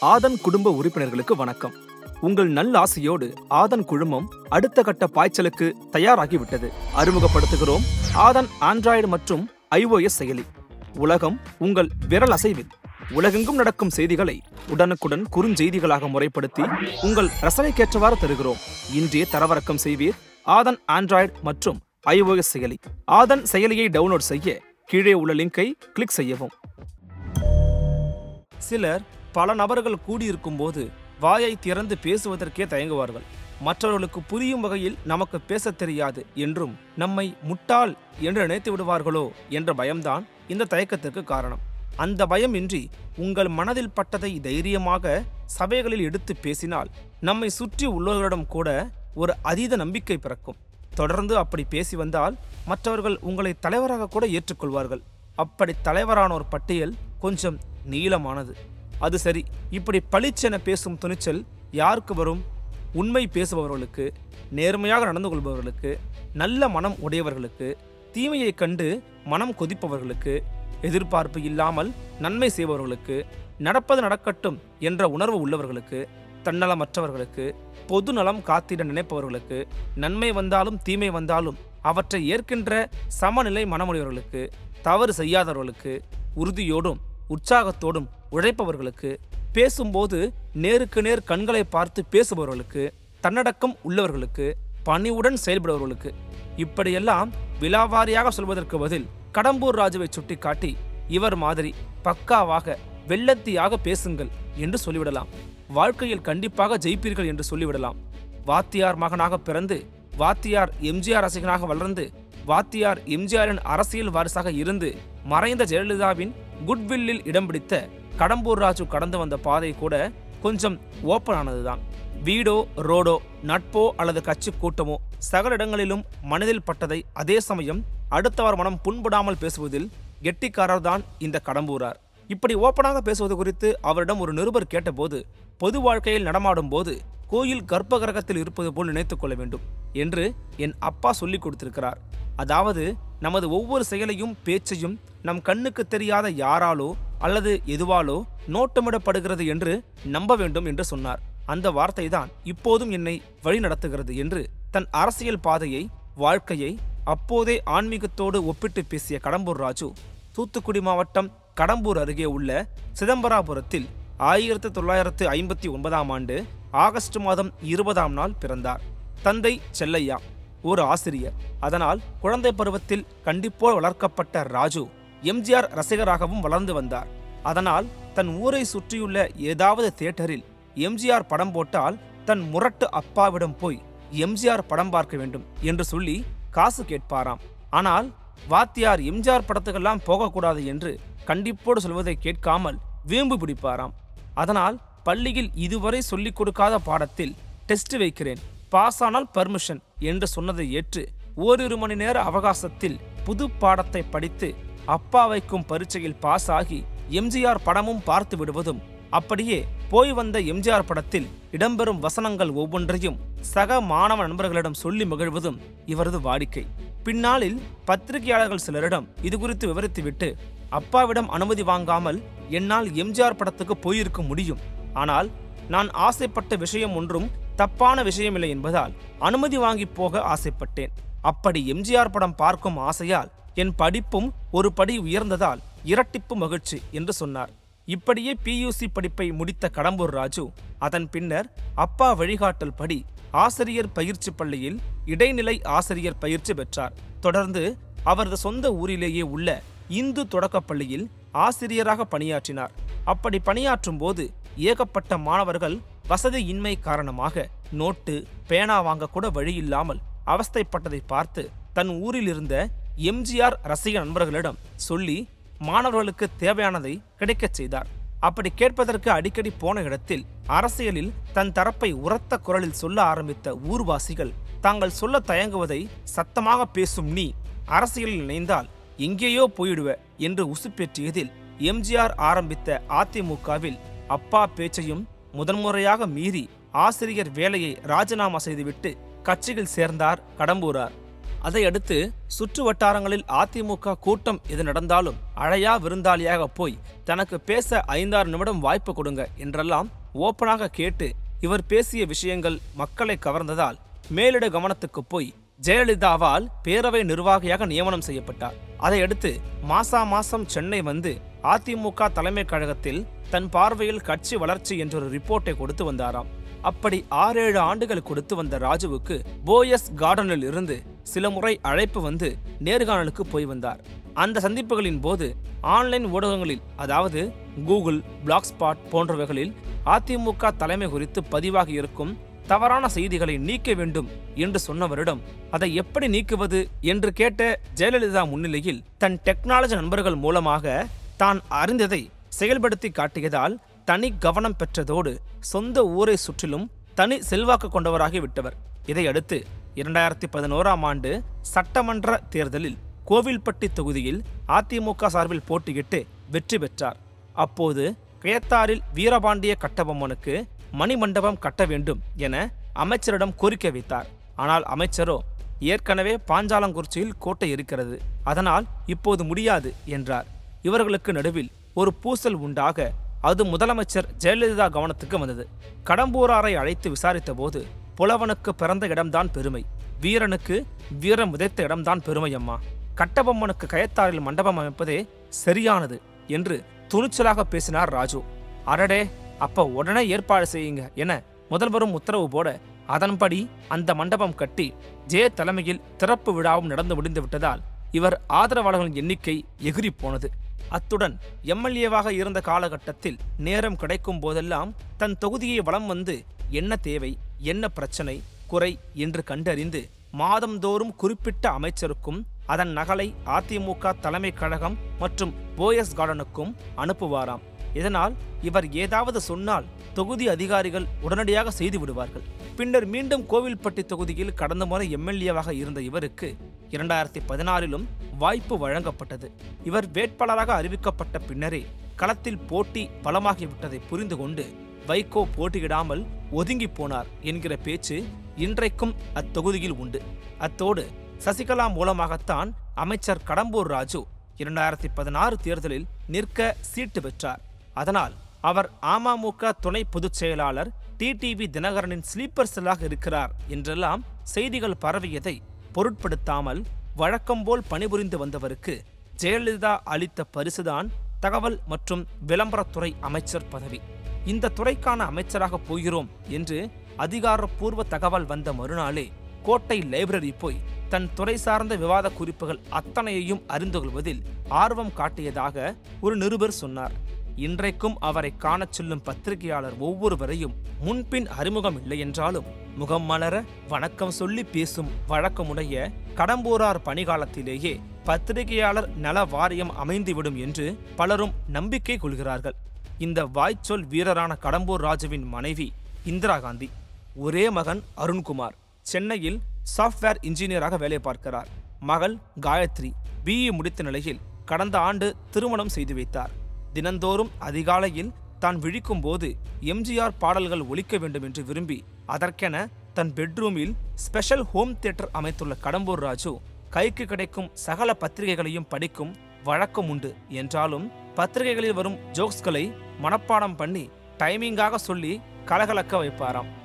ஆதன் குடும்ப உறுப்பினர்களுக்கு வணக்கம் உங்கள் நல்லாசையோடு ஆதன் குழுமம் அடுத்த கட்ட பாய்ச்சலுக்கு தயாராகிவிட்டது அறிமுகப்படுத்துகிறோம் ஆதன் ஆண்ட்ராய்டு மற்றும் iOS செயலி உலகம் உங்கள் விரல் அசைவில் உலகெங்கும் நடக்கும் செய்திகளை உடனுக்குடன் குறுஞ்செய்திகளாக முறைப்படுத்தி உங்கள் ரசனைக்கேற்றவாறு தருகிறோம் இன்றே தரவிறக்கம் செய்வீர் ஆதன் ஆண்ட்ராய்டு மற்றும் iOS செயலி ஆதன் செயலியை டவுன்லோட் செய்ய கீழே உள்ள லிங்கை கிளிக் செய்யவும் சிலர் பல நபர்கள் கூடியிருக்கும் போது வாயை திறந்து பேசுவதற்கே தயங்குவார்கள் மற்றவர்களுக்கு புரியும் வகையில் நமக்கு பேசத் தெரியாது என்றும் நம்மை முட்டாள் என்று நினைத்து விடுவார்களோ என்ற பயம்தான் இந்த தயக்கத்திற்கு காரணம் அந்த பயம் இன்றி உங்கள் மனதில் பட்டதை தைரியமாக சபைகளில் எடுத்து பேசினால் நம்மை சுற்றி உள்ளவர்களிடம் கூட ஒரு அதீத நம்பிக்கை பிறக்கும் தொடர்ந்து அப்படி பேசி வந்தால் மற்றவர்கள் உங்களை தலைவராக கூட ஏற்றுக்கொள்வார்கள் அப்படி தலைவரானோர் பட்டியல் கொஞ்சம் நீளமானது அது சரி இப்படி பளிச்சென பேசும் துணிச்சல் யாருக்கு வரும் உண்மை பேசுபவர்களுக்கு நேர்மையாக நடந்து கொள்பவர்களுக்கு நல்ல மனம் உடையவர்களுக்கு தீமையைக் கண்டு மனம் கொதிப்பவர்களுக்கு எதிர்பார்ப்பு இல்லாமல் நன்மை செய்பவர்களுக்கு நடப்பது நடக்கட்டும் என்ற உணர்வு உள்ளவர்களுக்கு தன்னலமற்றவர்களுக்கு பொது நலம் காத்திட நினைப்பவர்களுக்கு நன்மை வந்தாலும் தீமை வந்தாலும் அவற்றை ஏற்கின்ற சமநிலை மனமுடையவர்களுக்கு தவறு செய்யாதவர்களுக்கு உறுதியோடும் உற்சாகத்தோடும் உழைப்பவர்களுக்கு பேசும்போது நேருக்கு நேர் கண்களை பார்த்து பேசுபவர்களுக்கு தன்னடக்கம் உள்ளவர்களுக்கு பணிவுடன் செயல்படுபவர்களுக்கு இப்படியெல்லாம் விலாவாரியாக சொல்வதற்கு பதில் கடம்பூர் ராஜுவை சுட்டிக்காட்டி இவர் மாதிரி பக்காவாக வெள்ளத்தியாக பேசுங்கள் என்று சொல்லிவிடலாம் வாழ்க்கையில் கண்டிப்பாக ஜெயிப்பீர்கள் என்று சொல்லிவிடலாம் வாத்தியார் மகனாக பிறந்து வாத்தியார் எம்ஜிஆர் ரசிகனாக வளர்ந்து வாத்தியார் எம்ஜிஆரின் அரசியல் வாரிசாக இருந்து மறைந்த ஜெயலலிதாவின் குட்வில்லில் இடம் பிடித்த கடம்பூர் ராஜு கடந்து வந்த பாதை கூட கொஞ்சம் ஓப்பன் ஆனதுதான் வீடோ ரோடோ நட்போ அல்லது கட்சி கூட்டமோ சகல இடங்களிலும் மனதில் பட்டதை அதே சமயம் அடுத்தவர் மனம் புண்படாமல் பேசுவதில் கெட்டிக்காரர் தான் இந்த கடம்பூரார் இப்படி ஓப்பனாக பேசுவது குறித்து அவரிடம் ஒரு நிருபர் கேட்டபோது பொது வாழ்க்கையில் நடமாடும் போது கோயில் கர்ப்பகிரகத்தில் இருப்பது போல் நினைத்துக் கொள்ள வேண்டும் என்று என் அப்பா சொல்லிக் கொடுத்திருக்கிறார் அதாவது நமது ஒவ்வொரு செயலையும் பேச்சையும் நம் கண்ணுக்கு தெரியாத யாராலோ அல்லது எதுவாலோ நோட்டமிடப்படுகிறது என்று நம்ப வேண்டும் என்று சொன்னார் அந்த வார்த்தை தான் இப்போதும் என்னை வழிநடத்துகிறது என்று தன் அரசியல் பாதையை வாழ்க்கையை அப்போதே ஆன்மீகத்தோடு ஒப்பிட்டு பேசிய கடம்பூர் ராஜு தூத்துக்குடி மாவட்டம் கடம்பூர் அருகே உள்ள சிதம்பராபுரத்தில் ஆயிரத்தி தொள்ளாயிரத்து ஐம்பத்தி ஒன்பதாம் ஆண்டு ஆகஸ்ட் மாதம் இருபதாம் நாள் பிறந்தார் தந்தை செல்லையா ஒரு ஆசிரியர் அதனால் குழந்தை பருவத்தில் கண்டிப்போல் வளர்க்கப்பட்ட ராஜு எம்ஜிஆர் ரசிகராகவும் வளர்ந்து வந்தார் அதனால் தன் ஊரை சுற்றியுள்ள ஏதாவது தியேட்டரில் எம்ஜிஆர் படம் போட்டால் தன் முரட்டு அப்பாவிடம் போய் எம்ஜிஆர் படம் பார்க்க வேண்டும் என்று சொல்லி காசு கேட்பாராம் ஆனால் வாத்தியார் எம்ஜிஆர் படத்துக்கெல்லாம் போகக்கூடாது என்று கண்டிப்போடு சொல்வதை கேட்காமல் வீம்பு பிடிப்பாராம் அதனால் பள்ளியில் இதுவரை சொல்லிக் கொடுக்காத பாடத்தில் டெஸ்ட் வைக்கிறேன் பாஸ் ஆனால் பர்மிஷன் என்று சொன்னதை ஏற்று ஓரிரு மணி நேர அவகாசத்தில் புது பாடத்தை படித்து அப்பா வைக்கும் பரீட்சையில் பாஸ் ஆகி எம்ஜிஆர் படமும் பார்த்து விடுவதும் அப்படியே போய் வந்த எம்ஜிஆர் படத்தில் இடம்பெறும் வசனங்கள் ஒவ்வொன்றையும் சக மாணவ நண்பர்களிடம் சொல்லி மகிழ்வதும் இவரது வாடிக்கை பின்னாளில் பத்திரிகையாளர்கள் சிலரிடம் இது குறித்து விவரித்துவிட்டு அப்பாவிடம் அனுமதி வாங்காமல் என்னால் எம்ஜிஆர் படத்துக்கு போயிருக்க முடியும் ஆனால் நான் ஆசைப்பட்ட விஷயம் ஒன்றும் தப்பான விஷயமில்லை என்பதால் அனுமதி வாங்கி போக ஆசைப்பட்டேன் அப்படி எம்ஜிஆர் படம் பார்க்கும் ஆசையால் என் படிப்பும் ஒரு படி உயர்ந்ததால் இரட்டிப்பு மகிழ்ச்சி என்று சொன்னார் இப்படியே பியூசி படிப்பை முடித்த கடம்பூர் ராஜு அதன் பின்னர் அப்பா வழிகாட்டல் படி ஆசிரியர் பயிற்சி பள்ளியில் இடைநிலை ஆசிரியர் பயிற்சி பெற்றார் தொடர்ந்து அவரது சொந்த ஊரிலேயே உள்ள இந்து தொடக்கப் பள்ளியில் ஆசிரியராக பணியாற்றினார் அப்படி பணியாற்றும் போது ஏகப்பட்ட மாணவர்கள் வசதியின்மை காரணமாக நோட்டு பேனா வாங்க கூட வழியில்லாமல் அவஸ்தைப்பட்டதை பார்த்து தன் ஊரில் இருந்த எம்ஜிஆர் ரசிக நண்பர்களிடம் சொல்லி மாணவர்களுக்கு தேவையானதை கிடைக்கச் செய்தார் அப்படி கேட்பதற்கு அடிக்கடி போன இடத்தில் அரசியலில் தன் தரப்பை உரத்த குரலில் சொல்ல ஆரம்பித்த ஊர்வாசிகள் தாங்கள் சொல்ல தயங்குவதை சத்தமாக பேசும் நீ அரசியலில் இணைந்தால் எங்கேயோ போயிடுவ என்று உசுப்பேற்றியதில் எம்ஜிஆர் ஆரம்பித்த அதிமுகவில் அப்பா பேச்சையும் முதன்முறையாக மீறி ஆசிரியர் வேலையை ராஜினாமா செய்துவிட்டு கட்சியில் சேர்ந்தார் கடம்பூரார் அதையடுத்து சுற்று வட்டாரங்களில் அதிமுக கூட்டம் எது நடந்தாலும் அழையா விருந்தாளியாக போய் தனக்கு பேச ஐந்தாறு நிமிடம் வாய்ப்பு கொடுங்க என்றெல்லாம் ஓப்பனாக கேட்டு இவர் பேசிய விஷயங்கள் மக்களை கவர்ந்ததால் மேலிட கவனத்துக்கு போய் ஜெயலலிதாவால் பேரவை நிர்வாகியாக நியமனம் செய்யப்பட்டார் அதையடுத்து மாசா மாசம் சென்னை வந்து அதிமுக தலைமை கழகத்தில் தன் பார்வையில் கட்சி வளர்ச்சி என்றொரு ரிப்போர்ட்டை கொடுத்து வந்தாராம் அப்படி ஆறேழு ஆண்டுகள் கொடுத்து வந்த ராஜுவுக்கு போயஸ் கார்டனில் இருந்து சில முறை அழைப்பு வந்து நேர்காணலுக்கு போய் வந்தார் அந்த சந்திப்புகளின் போது ஆன்லைன் ஊடகங்களில் அதாவது கூகுள் பிளாக் ஸ்பாட் போன்றவைகளில் அதிமுக தலைமை குறித்து பதிவாகி இருக்கும் தவறான செய்திகளை நீக்க வேண்டும் என்று சொன்னவரிடம் அதை எப்படி நீக்குவது என்று கேட்ட ஜெயலலிதா முன்னிலையில் தன் டெக்னாலஜி நண்பர்கள் மூலமாக தான் அறிந்ததை செயல்படுத்தி காட்டியதால் தனி கவனம் பெற்றதோடு சொந்த ஊரை சுற்றிலும் தனி செல்வாக்கு கொண்டவராகி விட்டவர் இதையடுத்து இரண்டாயிரத்தி பதினோராம் ஆண்டு சட்டமன்ற தேர்தலில் கோவில்பட்டி தொகுதியில் அதிமுக சார்பில் போட்டியிட்டு வெற்றி பெற்றார் அப்போது கயத்தாரில் வீரபாண்டிய கட்டபொம்மனுக்கு மணிமண்டபம் கட்ட வேண்டும் என அமைச்சரிடம் கோரிக்கை வைத்தார் ஆனால் அமைச்சரோ ஏற்கனவே பாஞ்சாலங்குறிச்சியில் கோட்டை இருக்கிறது அதனால் இப்போது முடியாது என்றார் இவர்களுக்கு நடுவில் ஒரு பூசல் உண்டாக அது முதலமைச்சர் ஜெயலலிதா கவனத்துக்கு வந்தது கடம்பூராரை அழைத்து விசாரித்தபோது புலவனுக்கு பிறந்த இடம்தான் பெருமை வீரனுக்கு வீரம் விதைத்த இடம்தான் பெருமை அம்மா கட்டபொம்மனுக்கு கயத்தாரில் மண்டபம் அமைப்பதே சரியானது என்று துணிச்சலாக பேசினார் ராஜு அடடே அப்ப உடனே ஏற்பாடு செய்யுங்க என முதல்வரும் உத்தரவு போட அதன்படி அந்த மண்டபம் கட்டி ஜே தலைமையில் திறப்பு விழாவும் நடந்து முடிந்து விட்டதால் இவர் ஆதரவாளர்களின் எண்ணிக்கை எகிரி போனது அத்துடன் எம்எல்ஏவாக இருந்த காலகட்டத்தில் நேரம் கிடைக்கும் போதெல்லாம் தன் தொகுதியை வலம் வந்து என்ன தேவை என்ன பிரச்சனை குறை என்று கண்டறிந்து மாதந்தோறும் குறிப்பிட்ட அமைச்சருக்கும் அதன் நகலை அதிமுக தலைமை கழகம் மற்றும் போயஸ் கார்டனுக்கும் அனுப்புவாராம் இதனால் இவர் ஏதாவது சொன்னால் தொகுதி அதிகாரிகள் உடனடியாக செய்து விடுவார்கள் பின்னர் மீண்டும் கோவில்பட்டி தொகுதியில் கடந்த முறை எம்எல்ஏவாக இருந்த இவருக்கு இரண்டாயிரத்தி பதினாறிலும் வாய்ப்பு வழங்கப்பட்டது இவர் வேட்பாளராக அறிவிக்கப்பட்ட பின்னரே களத்தில் போட்டி பலமாகிவிட்டதை புரிந்து கொண்டு வைகோ போட்டியிடாமல் ஒதுங்கி போனார் என்கிற பேச்சு இன்றைக்கும் அத்தொகுதியில் உண்டு அத்தோடு சசிகலா மூலமாகத்தான் அமைச்சர் கடம்பூர் ராஜு இரண்டாயிரத்தி பதினாறு தேர்தலில் நிற்க சீட்டு பெற்றார் அதனால் அவர் அமமுக துணை பொதுச் செயலாளர் டிடிவி தினகரனின் ஸ்லீப்பர் செல்லாக இருக்கிறார் என்றெல்லாம் செய்திகள் பரவியதை பொருட்படுத்தாமல் வழக்கம்போல் பணிபுரிந்து வந்தவருக்கு ஜெயலலிதா அளித்த பரிசுதான் தகவல் மற்றும் விளம்பரத்துறை அமைச்சர் பதவி இந்த துறைக்கான அமைச்சராக போகிறோம் என்று அதிகாரப்பூர்வ தகவல் வந்த மறுநாளே கோட்டை லைப்ரரி போய் தன் துறை சார்ந்த விவாத குறிப்புகள் அத்தனையையும் அறிந்து கொள்வதில் ஆர்வம் காட்டியதாக ஒரு நிருபர் சொன்னார் இன்றைக்கும் அவரை காணச் செல்லும் பத்திரிகையாளர் ஒவ்வொருவரையும் முன்பின் அறிமுகம் இல்லை என்றாலும் முகம் மலர வணக்கம் சொல்லி பேசும் வழக்கமுடைய கடம்பூரார் பணிகாலத்திலேயே பத்திரிகையாளர் நல வாரியம் அமைந்துவிடும் என்று பலரும் நம்பிக்கை கொள்கிறார்கள் இந்த வாய்ச்சொல் வீரரான கடம்பூர் ராஜுவின் மனைவி இந்திரா காந்தி ஒரே மகன் அருண்குமார் சென்னையில் சாஃப்ட்வேர் இன்ஜினியராக வேலை பார்க்கிறார் மகள் காயத்ரி பிஇ முடித்த நிலையில் கடந்த ஆண்டு திருமணம் செய்து வைத்தார் தினந்தோறும் அதிகாலையில் தான் விழிக்கும் போது எம்ஜிஆர் பாடல்கள் ஒலிக்க வேண்டும் என்று விரும்பி அதற்கென தன் பெட்ரூமில் ஸ்பெஷல் ஹோம் தியேட்டர் அமைத்துள்ள கடம்பூர் ராஜு கைக்கு கிடைக்கும் சகல பத்திரிகைகளையும் படிக்கும் வழக்கம் உண்டு என்றாலும் பத்திரிகைகளில் வரும் ஜோக்ஸ்களை மனப்பாடம் பண்ணி டைமிங்காக சொல்லி கலகலக்க வைப்பாராம்